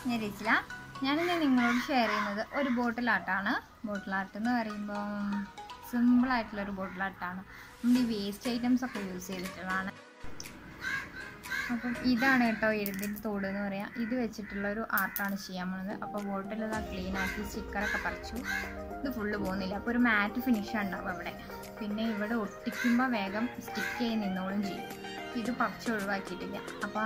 ഞാൻ രചില ഞാനിന്ന് നിങ്ങളോട് ഷെയർ ചെയ്യുന്നത് ഒരു ബോട്ടിൽ ആർട്ടാണ് ബോട്ടിൽ ആർട്ട് എന്ന് പറയുമ്പോൾ സിമ്പിളായിട്ടുള്ളൊരു ബോട്ടിൽ ആർട്ടാണ് നമ്മൾ ഈ വേസ്റ്റ് ഐറ്റംസ് ഒക്കെ യൂസ് ചെയ്തിട്ടുള്ളതാണ് അപ്പം ഇതാണ് കേട്ടോ എഴുതിൻ്റെ തോട് എന്ന് പറയാം ഇത് വെച്ചിട്ടുള്ള ഒരു ആർട്ടാണ് ചെയ്യാൻ പോകുന്നത് അപ്പോൾ ബോട്ടിൽ ഇതാ ക്ലീൻ ആക്കി സ്റ്റിക്കറൊക്കെ പറിച്ചു ഇത് ഫുള്ള് പോകുന്നില്ല അപ്പോൾ ഒരു മാറ്റ് ഫിനിഷ് ഉണ്ടാവും അവിടെ പിന്നെ ഇവിടെ ഒട്ടിക്കുമ്പോൾ വേഗം സ്റ്റിക്ക് ചെയ്ത് നിന്നോളും ചെയ്യും ഇത് പറിച്ച് ഒഴിവാക്കിയിട്ടില്ല അപ്പോൾ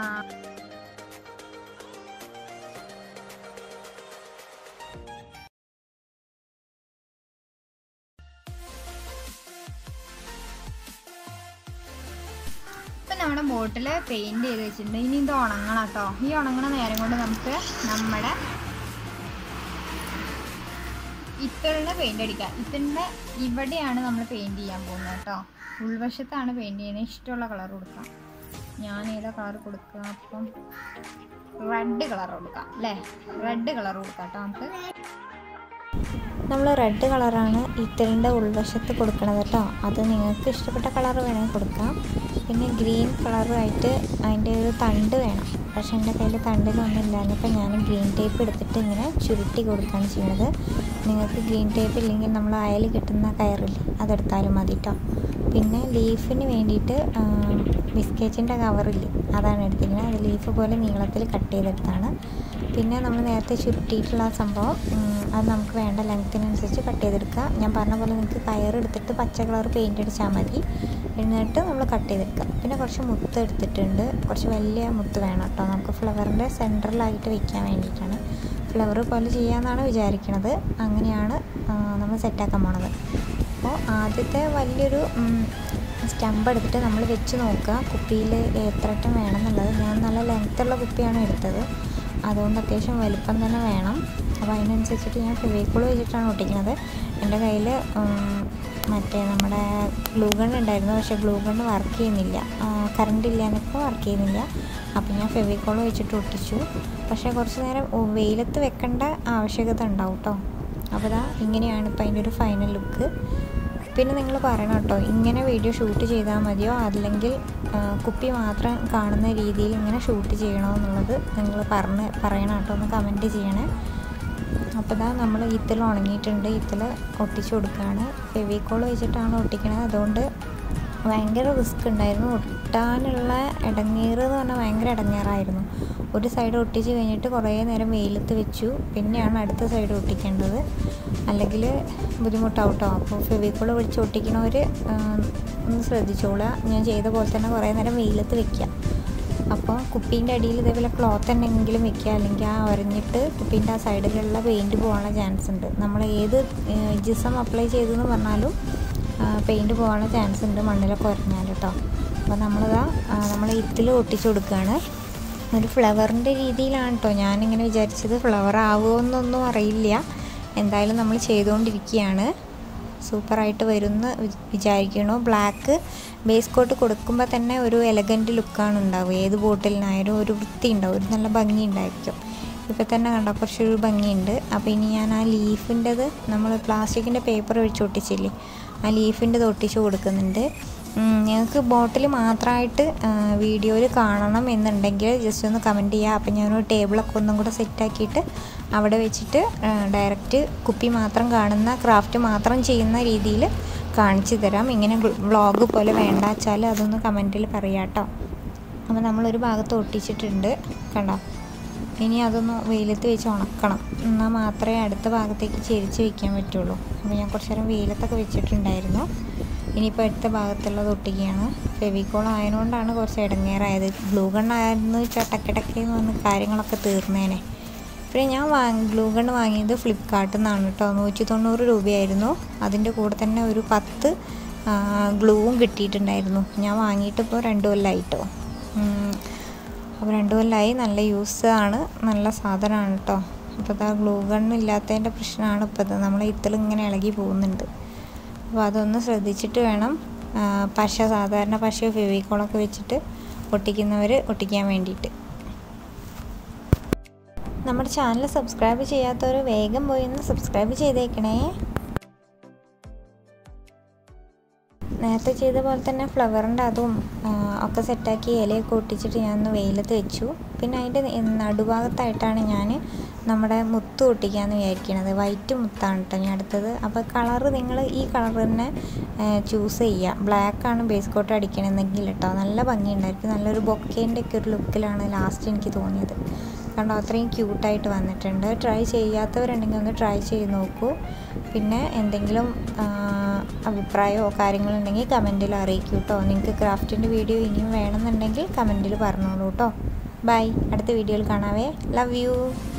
ഇപ്പം നമ്മുടെ ബോട്ടിൽ പെയിൻറ് ചെയ്ത് വെച്ചിട്ടുണ്ട് ഇനി ഇത് ഉണങ്ങണം കേട്ടോ ഈ ഉണങ്ങണ നേരം കൊണ്ട് നമുക്ക് നമ്മുടെ ഇത്തളിന് പെയിൻ്റ് അടിക്കാം ഇത്തളിൻ്റെ ഇവിടെയാണ് നമ്മൾ പെയിൻറ് ചെയ്യാൻ പോകുന്നത് കേട്ടോ ഉൾവശത്താണ് പെയിൻറ് ചെയ്യുന്നത് ഇഷ്ടമുള്ള കളർ കൊടുക്കാം ഞാൻ ഏതാ കളർ കൊടുക്കുക അപ്പം റെഡ് കളർ കൊടുക്കാം അല്ലേ റെഡ് കളർ കൊടുക്കാം കേട്ടോ നമുക്ക് നമ്മൾ റെഡ് കളറാണ് ഇത്തലിൻ്റെ ഉൾവശത്ത് കൊടുക്കണത് കേട്ടോ അത് നിങ്ങൾക്ക് ഇഷ്ടപ്പെട്ട കളർ വേണമെങ്കിൽ കൊടുക്കാം പിന്നെ ഗ്രീൻ കളറുമായിട്ട് അതിൻ്റെ ഒരു തണ്ട് വേണം പക്ഷേ എൻ്റെ കയ്യിൽ തണ്ടിലൊന്നും ഇല്ലാഞ്ഞപ്പോൾ ഞാൻ ഗ്രീൻ ടേപ്പ് എടുത്തിട്ട് ഇങ്ങനെ ചുരുട്ടി കൊടുക്കുകയാണ് ചെയ്യുന്നത് നിങ്ങൾക്ക് ഗ്രീൻ ടേപ്പ് ഇല്ലെങ്കിൽ നമ്മൾ അയൽ കിട്ടുന്ന കയറില്ലേ അതെടുത്താലും മതി കേട്ടോ പിന്നെ ലീഫിന് വേണ്ടിയിട്ട് ബിസ്ക്കറ്റിൻ്റെ കവറില്ലേ അതാണ് എടുത്തിരിക്കുന്നത് അത് ലീഫ് പോലെ നീളത്തിൽ കട്ട് ചെയ്തെടുത്താണ് പിന്നെ നമ്മൾ നേരത്തെ ചുരുട്ടിയിട്ടുള്ള ആ സംഭവം ഉം, അത് നമുക്ക് വേണ്ട ലെങ്ത്തിനനുസരിച്ച് കട്ട് ചെയ്തെടുക്കുക ഞാൻ പറഞ്ഞ പോലെ നിങ്ങൾക്ക് കയറെടുത്തിട്ട് പച്ച കളർ പെയിൻ്റ് അടിച്ചാൽ മതി എന്നിട്ട് നമ്മൾ കട്ട് ചെയ്തെടുക്കുക പിന്നെ കുറച്ച് മുത്ത് എടുത്തിട്ടുണ്ട് കുറച്ച് വലിയ മുത്ത് വേണം കേട്ടോ നമുക്ക് ഫ്ലവറിൻ്റെ സെൻറ്ററിലായിട്ട് വെക്കാൻ വേണ്ടിയിട്ടാണ് ഫ്ലവർ പോലെ ചെയ്യാമെന്നാണ് വിചാരിക്കുന്നത് അങ്ങനെയാണ് ആ, നമ്മൾ സെറ്റാക്കാൻ പോണത് അപ്പോൾ ആദ്യത്തെ വലിയൊരു സ്റ്റമ്പ് എടുത്തിട്ട് നമ്മൾ വെച്ച് നോക്കുക കുപ്പിയിൽ എത്രട്ടം വേണമെന്നുള്ളത് ഞാൻ നല്ല ലെങ്ത്തുള്ള കുപ്പിയാണ് എടുത്തത് അതുകൊണ്ട് അത്യാവശ്യം വലിപ്പം തന്നെ വേണം അപ്പോൾ അതിനനുസരിച്ചിട്ട് ഞാൻ ഫെവിക്കോൾ വെച്ചിട്ടാണ് ഒട്ടിക്കുന്നത് എൻ്റെ കയ്യിൽ മറ്റേ നമ്മുടെ ഗ്ലൂ ഗൺ ഉണ്ടായിരുന്നു പക്ഷേ ഗ്ലൂ ഗൺ വർക്ക് ചെയ്യുന്നില്ല കറണ്ട് ഇല്ലാന്നപ്പോൾ വർക്ക് ചെയ്യുന്നില്ല അപ്പോൾ ഞാൻ ഫെവിക്കോൾ വെച്ചിട്ട് ഒട്ടിച്ചു പക്ഷേ കുറച്ച് നേരം ഉ- വെയിലത്ത് വെക്കേണ്ട ആവശ്യകത ഉണ്ടാവും കേട്ടോ അപ്പോൾ ഇതാ ഇങ്ങനെയാണ് ഇപ്പോൾ അതിൻ്റെ ഒരു ഫൈനൽ ലുക്ക് പിന്നെ നിങ്ങൾ പറയണം കേട്ടോ ഇങ്ങനെ വീഡിയോ ഷൂട്ട് ചെയ്താൽ മതിയോ അല്ലെങ്കിൽ ആ, കുപ്പി മാത്രം കാണുന്ന രീതിയിൽ ഇങ്ങനെ ഷൂട്ട് ചെയ്യണോ എന്നുള്ളത് നിങ്ങൾ പറഞ്ഞ് പറയണം കേട്ടോ ഒന്ന് കമൻറ്റ് ചെയ്യണേ അപ്പോൾ ഇതാ നമ്മൾ ഇത്തൽ ഉണങ്ങിയിട്ടുണ്ട് ഇത്തൽ ഒട്ടിച്ചു കൊടുക്കുകയാണ് ഫെവിക്കോൾ വെച്ചിട്ടാണ് ഒട്ടിക്കണത് അതുകൊണ്ട് ഭയങ്കര റിസ്ക് ഉണ്ടായിരുന്നു ഒട്ടാനുള്ള ഇടങ്ങേറ് എന്ന് പറഞ്ഞാൽ ഭയങ്കര ഇടങ്ങേറായിരുന്നു ഒരു സൈഡ് ഒട്ടിച്ച് കഴിഞ്ഞിട്ട് കുറേ നേരം വെയിലത്ത് വെച്ചു പിന്നെയാണ് അടുത്ത സൈഡ് ഒട്ടിക്കേണ്ടത് അല്ലെങ്കിൽ ബുദ്ധിമുട്ടാവും കേട്ടോ അപ്പോൾ ഫെവിക്കോൾ വെച്ച് ഒട്ടിക്കണവർ ഒന്ന് ശ്രദ്ധിച്ചോളുക ഞാൻ ചെയ്ത പോലെ തന്നെ കുറേ നേരം വെയിലത്ത് വെക്കുക അപ്പോൾ കുപ്പീൻ്റെ അടിയിൽ ഇതേപോലെ ക്ലോത്ത് എന്തെങ്കിലും വെക്കുക അല്ലെങ്കിൽ ആ ഉരഞ്ഞിട്ട് കുപ്പീൻ്റെ ആ സൈഡിലുള്ള പെയിൻറ്റ് പോകാനുള്ള ചാൻസ് ഉണ്ട് നമ്മൾ ഏത് ജിസം അപ്ലൈ ചെയ്തെന്ന് പറഞ്ഞാലും പെയിൻറ്റ് പോകാനുള്ള ചാൻസ് ഉണ്ട് മണ്ണിലൊക്കെ ഉരഞ്ഞാൽ കേട്ടോ അപ്പോൾ നമ്മളിതാ നമ്മൾ ഇത്തിൽ ഒട്ടിച്ച് കൊടുക്കുകയാണ് ഒരു ഫ്ലവറിൻ്റെ രീതിയിലാണ് കേട്ടോ ഞാനിങ്ങനെ വിചാരിച്ചത് ഫ്ലവർ ആവുമോ എന്നൊന്നും അറിയില്ല എന്തായാലും നമ്മൾ ചെയ്തുകൊണ്ടിരിക്കുകയാണ് സൂപ്പറായിട്ട് വരുമെന്ന് വി- വിചാരിക്കണു ബ്ലാക്ക് ബേസ് കോട്ട് കൊടുക്കുമ്പോൾ തന്നെ ഒരു എലഗൻറ്റ് ലുക്കാണ് ഉണ്ടാവുക ഏത് ബോട്ടിലിനായാലും ഒരു വൃത്തി ഉണ്ടാവും ഒരു നല്ല ഭംഗി ഉണ്ടായിരിക്കും ഇപ്പം തന്നെ കണ്ടോ കുറച്ചൊരു ഭംഗിയുണ്ട് അപ്പോൾ ഇനി ഞാൻ ആ ലീഫിൻ്റെത് നമ്മൾ പ്ലാസ്റ്റിക്കിൻ്റെ പേപ്പർ വെച്ച് ഒട്ടിച്ചില്ലേ ആ ലീഫിൻ്റെത് ഒട്ടിച്ച് കൊടുക്കുന്നുണ്ട് ഉം, നിങ്ങൾക്ക് ബോട്ടിൽ മാത്രമായിട്ട് വീഡിയോയിൽ കാണണം എന്നുണ്ടെങ്കിൽ ജസ്റ്റ് ഒന്ന് കമൻറ്റ് ചെയ്യുക അപ്പം ഞാനൊരു ടേബിളൊക്കെ ഒന്നും കൂടെ സെറ്റാക്കിയിട്ട് അവിടെ വെച്ചിട്ട് ഡയറക്റ്റ് കുപ്പി മാത്രം കാണുന്ന ക്രാഫ്റ്റ് മാത്രം ചെയ്യുന്ന രീതിയിൽ കാണിച്ചു തരാം ഇങ്ങനെ വ്ളോഗ് പോലെ വേണ്ട വെച്ചാൽ അതൊന്ന് കമൻറ്റിൽ പറയാം കേട്ടോ അപ്പോൾ നമ്മളൊരു ഭാഗത്ത് ഒട്ടിച്ചിട്ടുണ്ട് കണ്ടോ ഇനി അതൊന്ന് വെയിലത്ത് വെച്ച് ഉണക്കണം എന്നാൽ മാത്രമേ അടുത്ത ഭാഗത്തേക്ക് ചെരിച്ച് വെക്കാൻ പറ്റുള്ളൂ അപ്പോൾ ഞാൻ കുറച്ച് നേരം വെയിലത്തൊക്കെ വെച്ചിട്ടുണ്ടായിരുന്നു ഇനിയിപ്പോൾ അടുത്ത ഭാഗത്തുള്ളത് ഒട്ടിക്കുകയാണ് ഫെവിക്കോൾ ആയതുകൊണ്ടാണ് കുറച്ച് ഇടങ്ങേറായത് ഗ്ലൂ ഗൺ ആയിരുന്നു വെച്ചാൽ ടക്കടക്കേന്ന് വന്ന് കാര്യങ്ങളൊക്കെ തീർന്നേനെ പിന്നെ ഞാൻ വാങ്ങി ഗ്ലൂ ഗൺ വാങ്ങിയത് ഫ്ലിപ്കാർട്ടിൽ നിന്നാണ് കേട്ടോ നൂറ്റി തൊണ്ണൂറ് രൂപയായിരുന്നു അതിൻ്റെ കൂടെ തന്നെ ഒരു പത്ത് ഗ്ലൂവും കിട്ടിയിട്ടുണ്ടായിരുന്നു ഞാൻ വാങ്ങിയിട്ട് ഇപ്പോൾ രണ്ട് കൊല്ലമായിട്ടോ അപ്പോൾ രണ്ട് കൊല്ലമായി നല്ല യൂസ് ആണ് നല്ല സാധനമാണ് കേട്ടോ അപ്പോൾ ഇതാ ഗ്ലൂ ഗൺ ഇല്ലാത്തതിൻ്റെ പ്രശ്നമാണ് ഇപ്പോൾ ഇത് നമ്മളെ ഇത്തൽ ഇങ്ങനെ ഇളകി പോകുന്നുണ്ട് അപ്പോൾ അതൊന്ന് ശ്രദ്ധിച്ചിട്ട് വേണം ആ, പശ സാധാരണ പശ ഫെവിക്കോളൊക്കെ വെച്ചിട്ട് ഒട്ടിക്കുന്നവർ ഒട്ടിക്കാൻ വേണ്ടിയിട്ട് നമ്മുടെ ചാനൽ സബ്സ്ക്രൈബ് ചെയ്യാത്തവർ വേഗം പോയി ഒന്ന് സബ്സ്ക്രൈബ് ചെയ്തേക്കണേ നേരത്തെ ചെയ്ത പോലെ തന്നെ ഫ്ലവറിൻ്റെ അതും ആ, ഒക്കെ സെറ്റാക്കി ഇലയൊക്കെ ഒട്ടിച്ചിട്ട് ഞാൻ ഒന്ന് വെയിലത്ത് വെച്ചു പിന്നെ അതിൻ്റെ നടുഭാഗത്തായിട്ടാണ് ഞാൻ നമ്മുടെ മുത്ത് ഒട്ടിക്കാമെന്ന് വിചാരിക്കണത് വൈറ്റ് മുത്താണ് കേട്ടോ ഞാൻ എടുത്തത് അപ്പോൾ കളറ് നിങ്ങൾ ഈ കളർ തന്നെ ചൂസ് ചെയ്യുക ബ്ലാക്കാണ് ബേസ് കോട്ട് അടിക്കണമെന്നെങ്കിൽ കേട്ടോ നല്ല ഭംഗിയുണ്ടായിരിക്കും നല്ലൊരു ബൊക്കേൻ്റെ ഒക്കെ ഒരു ലുക്കിലാണ് ലാസ്റ്റ് എനിക്ക് തോന്നിയത് കണ്ടോ അത്രയും ക്യൂട്ടായിട്ട് വന്നിട്ടുണ്ട് ട്രൈ ചെയ്യാത്തവരുണ്ടെങ്കിൽ ഒന്ന് ട്രൈ ചെയ്ത് നോക്കൂ പിന്നെ എന്തെങ്കിലും ആ, അഭിപ്രായമോ കാര്യങ്ങളോ ഉണ്ടെങ്കിൽ കമൻറ്റിൽ അറിയിക്കൂ കേട്ടോ നിങ്ങൾക്ക് ക്രാഫ്റ്റിൻ്റെ വീഡിയോ ഇനിയും വേണമെന്നുണ്ടെങ്കിൽ കമൻറ്റിൽ പറഞ്ഞോളൂ കേട്ടോ ബൈ അടുത്ത വീഡിയോയിൽ കാണാവേ ലവ് യു